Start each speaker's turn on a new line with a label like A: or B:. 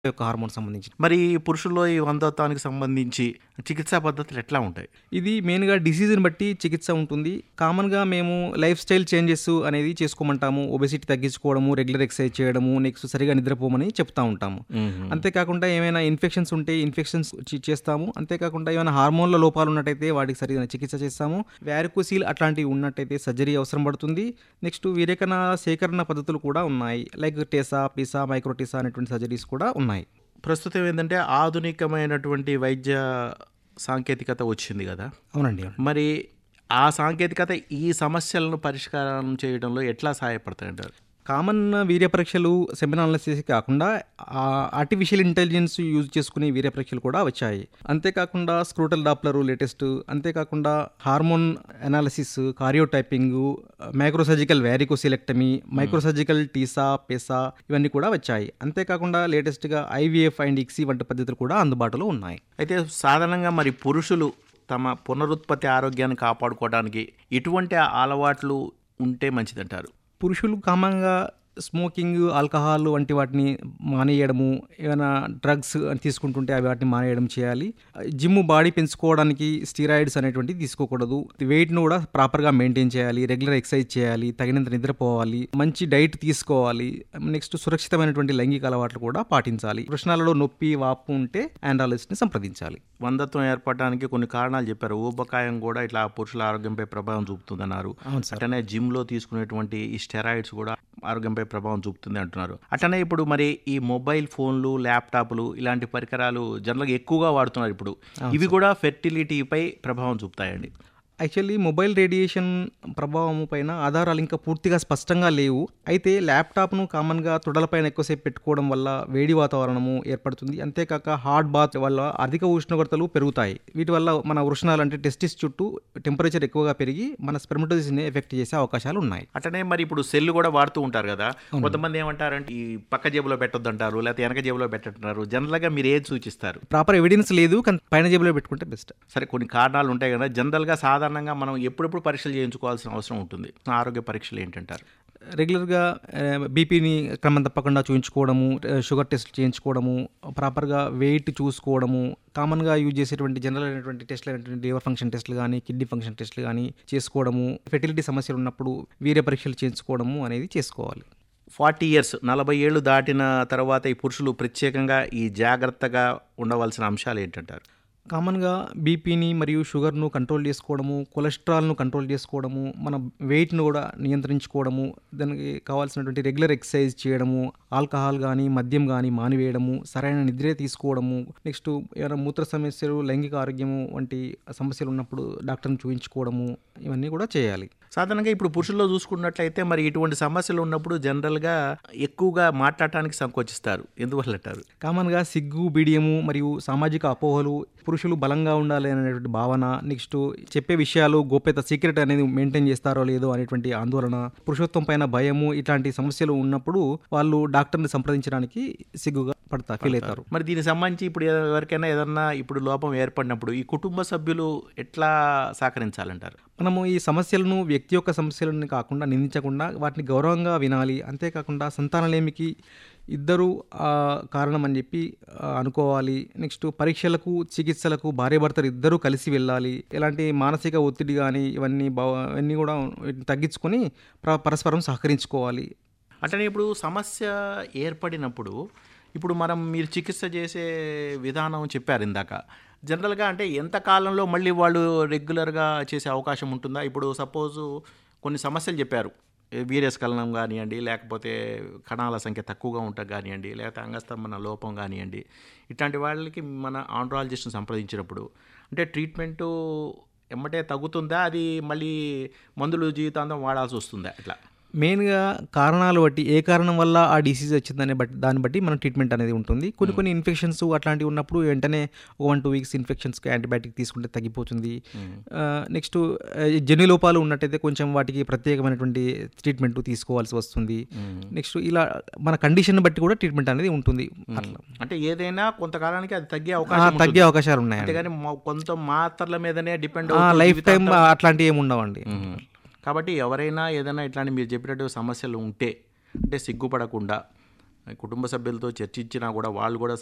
A: యొక్క హార్మోన్ సంబంధించి
B: మరి ఈ పురుషుల్లో ఈ వందత్వానికి సంబంధించి చికిత్సా పద్ధతులు ఎట్లా ఉంటాయి
A: ఇది మెయిన్గా డిసీజ్ని బట్టి చికిత్స ఉంటుంది కామన్గా మేము లైఫ్ స్టైల్ చేంజెస్ అనేది చేసుకోమంటాము ఒబెసిటీ తగ్గించుకోవడము రెగ్యులర్ ఎక్సర్సైజ్ చేయడము నెక్స్ట్ సరిగా నిద్రపోమని చెప్తా ఉంటాము అంతేకాకుండా ఏమైనా ఇన్ఫెక్షన్స్ ఉంటే ఇన్ఫెక్షన్స్ చేస్తాము అంతేకాకుండా ఏమైనా హార్మోన్ల లోపాలు ఉన్నట్టయితే వాటికి సరిగా చికిత్స చేస్తాము వ్యారికోసీల్ అట్లాంటివి ఉన్నట్టయితే సర్జరీ అవసరం పడుతుంది నెక్స్ట్ వీరేకన సేకరణ పద్ధతులు కూడా ఉన్నాయి లైక్ టెసా పిసా మైక్రోటిసా అనేటువంటి సర్జరీస్ కూడా ఉన్నాయి
B: ప్రస్తుతం ఏంటంటే ఆధునికమైనటువంటి వైద్య సాంకేతికత వచ్చింది కదా
A: అవునండి అవును.
B: మరి ఆ సాంకేతికత ఈ సమస్యలను పరిష్కారం చేయడంలో ఎట్లా సహాయపడతాయంటారు
A: కామన్ వీర్య పరీక్షలు సెమినార్ అనాలిసిస్ కాకుండా ఆర్టిఫిషియల్ ఇంటెలిజెన్స్ యూజ్ చేసుకునే వీర్య పరీక్షలు కూడా వచ్చాయి అంతేకాకుండా స్క్రూటల్ డాప్లర్ లేటెస్ట్ అంతేకాకుండా hormone analysis karyotyping microsurgical varicocelectomy microsurgical TESA PESA ఇవన్నీ కూడా వచ్చాయి అంతేకాకుండా లేటెస్ట్గా ఐవీఎఫ్ అండ్ ఇక్సీ వంటి పద్ధతులు కూడా అందుబాటులో ఉన్నాయి
B: అయితే సాధారణంగా మరి పురుషులు తమ పునరుత్పత్తి ఆరోగ్యాన్ని కాపాడుకోవడానికి ఎటువంటి అలవాట్లు ఉంటే మంచిదంటారు
A: పురుషులు కామన్గా స్మోకింగ్ ఆల్కహాల్ వంటి వాటిని మానేయడము ఏమైనా డ్రగ్స్ తీసుకుంటుంటే అవి వాటిని మానేయడం చేయాలి జిమ్ బాడీ పెంచుకోవడానికి స్టీరాయిడ్స్ అనేటువంటివి తీసుకోకూడదు వెయిట్ను కూడా ప్రాపర్గా మెయింటైన్ చేయాలి రెగ్యులర్ ఎక్సర్సైజ్ చేయాలి తగినంత నిద్రపోవాలి మంచి డైట్ తీసుకోవాలి నెక్స్ట్ సురక్షితమైనటువంటి లైంగిక అలవాట్లు కూడా పాటించాలి కృష్ణాలలో నొప్పి వాపు ఉంటే ఆండాలజిస్ట్ని సంప్రదించాలి
B: వందత్వం ఏర్పడడానికి కొన్ని కారణాలు చెప్పారు ఊబకాయం కూడా ఇట్లా పురుషుల ఆరోగ్యంపై ప్రభావం చూపుతుందన్నారు
A: అవును సార్
B: అట్లనే జిమ్లో తీసుకునేటువంటి ఈ స్టెరాయిడ్స్ కూడా ఆరోగ్యంపై ప్రభావం చూపుతుంది అంటున్నారు అట్లనే ఇప్పుడు మరి ఈ మొబైల్ ఫోన్లు ల్యాప్టాప్లు ఇలాంటి పరికరాలు జనరల్గా ఎక్కువగా వాడుతున్నారు ఇప్పుడు ఇవి కూడా ఫెర్టిలిటీపై ప్రభావం చూపుతాయండి
A: యాక్చువల్లీ మొబైల్ రేడియేషన్ ప్రభావం పైన ఆధారాలు ఇంకా పూర్తిగా స్పష్టంగా లేవు అయితే ల్యాప్టాప్ను కామన్గా తొడలపైన ఎక్కువసేపు పెట్టుకోవడం వల్ల వేడి వాతావరణము ఏర్పడుతుంది అంతేకాక హాట్ బాత్ వల్ల అధిక ఉష్ణోగ్రతలు పెరుగుతాయి వీటి వల్ల మన వృషణాలు అంటే టెస్టిస్ చుట్టూ టెంపరేచర్ ఎక్కువగా పెరిగి మన స్పెర్మటోసిస్ని ఎఫెక్ట్ చేసే అవకాశాలు ఉన్నాయి
B: అట్లనే మరి ఇప్పుడు సెల్ కూడా వాడుతూ ఉంటారు కదా కొంతమంది ఏమంటారంటే ఈ పక్క జేబులో పెట్టొద్దు అంటారు లేకపోతే వెనక జేబులో పెట్టంటారు జనరల్గా మీరు ఏది సూచిస్తారు
A: ప్రాపర్ ఎవిడెన్స్ లేదు కానీ పైన జేబులో పెట్టుకుంటే బెస్ట్
B: సరే కొన్ని కారణాలు ఉంటాయి కదా జనరల్గా సాధారణంగా మనం ఎప్పుడెప్పుడు పరీక్షలు చేయించుకోవాల్సిన అవసరం ఉంటుంది ఆరోగ్య పరీక్షలు ఏంటంటారు
A: రెగ్యులర్గా బీపీని క్రమం తప్పకుండా చూయించుకోవడము ఆ, షుగర్ టెస్ట్ చేయించుకోవడము ప్రాపర్గా వెయిట్ చూసుకోవడము కామన్గా యూజ్ చేసేటువంటి జనరల్ అయినటువంటి టెస్ట్లు అయినటువంటి లివర్ ఫంక్షన్ టెస్ట్లు కానీ కిడ్నీ ఫంక్షన్ టెస్ట్లు కానీ చేసుకోవడము ఫెర్టిలిటీ సమస్యలు ఉన్నప్పుడు వీర్య పరీక్షలు చేయించుకోవడము అనేది చేసుకోవాలి
B: ఫార్టీ ఇయర్స్ నలభై ఏళ్ళు దాటిన తర్వాత ఈ పురుషులు ప్రత్యేకంగా ఈ జాగ్రత్తగా ఉండవలసిన అంశాలు ఏంటంటారు
A: కామన్గా బీపీని మరియు షుగర్ను కంట్రోల్ చేసుకోవడము కొలెస్ట్రాల్ను కంట్రోల్ చేసుకోవడము మన వెయిట్ను కూడా నియంత్రించుకోవడము దానికి కావాల్సినటువంటి రెగ్యులర్ ఎక్సర్సైజ్ చేయడము ఆల్కహాల్ కానీ మద్యం కానీ మానివేయడము సరైన నిద్రే తీసుకోవడము నెక్స్ట్ ఏమైనా మూత్ర సమస్యలు లైంగిక ఆరోగ్యము వంటి సమస్యలు ఉన్నప్పుడు డాక్టర్ని చూయించుకోవడము ఇవన్నీ కూడా చేయాలి
B: సాధారణంగా ఇప్పుడు పురుషుల్లో చూసుకున్నట్లయితే మరి ఇటువంటి సమస్యలు ఉన్నప్పుడు జనరల్గా ఎక్కువగా మాట్లాడటానికి సంకోచిస్తారు ఎందువల్ల అంటారు
A: కామన్గా సిగ్గు బిడియము మరియు సామాజిక అపోహలు పురుషులు బలంగా ఉండాలి అనేటువంటి భావన నెక్స్ట్ చెప్పే విషయాలు గోప్యత సీక్రెట్ అనేది మెయింటైన్ చేస్తారో లేదో అనేటువంటి ఆందోళన పురుషత్వం పైన భయము ఇట్లాంటి సమస్యలు ఉన్నప్పుడు వాళ్ళు డాక్టర్ని సంప్రదించడానికి సిగ్గుగా పడతా ఫీల్ అవుతారు
B: మరి దీనికి సంబంధించి ఇప్పుడు ఎవరికైనా ఏదన్నా ఇప్పుడు లోపం ఏర్పడినప్పుడు ఈ కుటుంబ సభ్యులు ఎట్లా సహకరించాలంటారు
A: మనము ఈ సమస్యలను వ్యక్తి యొక్క సమస్యలను కాకుండా నిందించకుండా వాటిని గౌరవంగా వినాలి అంతేకాకుండా సంతానలేమికి ఇద్దరు ఆ, కారణం అని చెప్పి ఆ, అనుకోవాలి నెక్స్ట్ పరీక్షలకు చికిత్సలకు భార్యాభర్తలు ఇద్దరూ కలిసి వెళ్ళాలి ఎలాంటి మానసిక ఒత్తిడి కానీ ఇవన్నీ బావ ఇవన్నీ కూడా వీటిని తగ్గించుకొని ప్ర- పరస్పరం సహకరించుకోవాలి
B: అట్లనే ఇప్పుడు సమస్య ఏర్పడినప్పుడు ఇప్పుడు మనం మీరు చికిత్స చేసే విధానం చెప్పారు ఇందాక జనరల్గా అంటే ఎంత కాలంలో మళ్ళీ వాళ్ళు రెగ్యులర్గా చేసే అవకాశం ఉంటుందా ఇప్పుడు సపోజు కొన్ని సమస్యలు చెప్పారు ఏ వీర్యస్ఖలనం కానివ్వండి లేకపోతే కణాల సంఖ్య తక్కువగా ఉండటం కానివ్వండి లేకపోతే అంగస్తంభన లోపం కానివ్వండి ఇట్లాంటి వాళ్ళకి మన ఆండ్రాలజిస్ట్ని సంప్రదించినప్పుడు అంటే ట్రీట్మెంటు ఎమ్మటే తగ్గుతుందా అది మళ్ళీ మందులు జీవితాంతం వాడాల్సి వస్తుందా ఇట్లా
A: మెయిన్గా కారణాలు బట్టి ఏ కారణం వల్ల ఆ డిసీజ్ వచ్చిందనే బట్టి దాన్ని బట్టి మనం ట్రీట్మెంట్ అనేది ఉంటుంది కొన్ని కొన్ని ఇన్ఫెక్షన్స్ అట్లాంటివి ఉన్నప్పుడు వెంటనే వన్ టూ వీక్స్ ఇన్ఫెక్షన్స్కి యాంటీబయాటిక్ తీసుకుంటే తగ్గిపోతుంది నెక్స్ట్ జన్యు లోపాలు ఉన్నట్టయితే కొంచెం వాటికి ప్రత్యేకమైనటువంటి ట్రీట్మెంట్ తీసుకోవాల్సి వస్తుంది నెక్స్ట్ ఇలా మన కండిషన్ బట్టి కూడా ట్రీట్మెంట్ అనేది ఉంటుంది అట్లా
B: అంటే ఏదైనా కొంతకాలానికి అది తగ్గే
A: ఆ,
B: అవకాశం ఉంటుంది.
A: తగ్గే అవకాశాలు ఉన్నాయి
B: అంతేగాని మా- కొంత మాత్రల మీదనే డిపెండ్
A: లైఫ్ టైం అట్లాంటివి ఏమి ఉండవండి
B: కాబట్టి ఎవరైనా ఏదైనా ఇట్లాంటి మీరు చెప్పినట్టు సమస్యలు ఉంటే అంటే సిగ్గుపడకుండా కుటుంబ సభ్యులతో చర్చించినా కూడా వాళ్ళు కూడా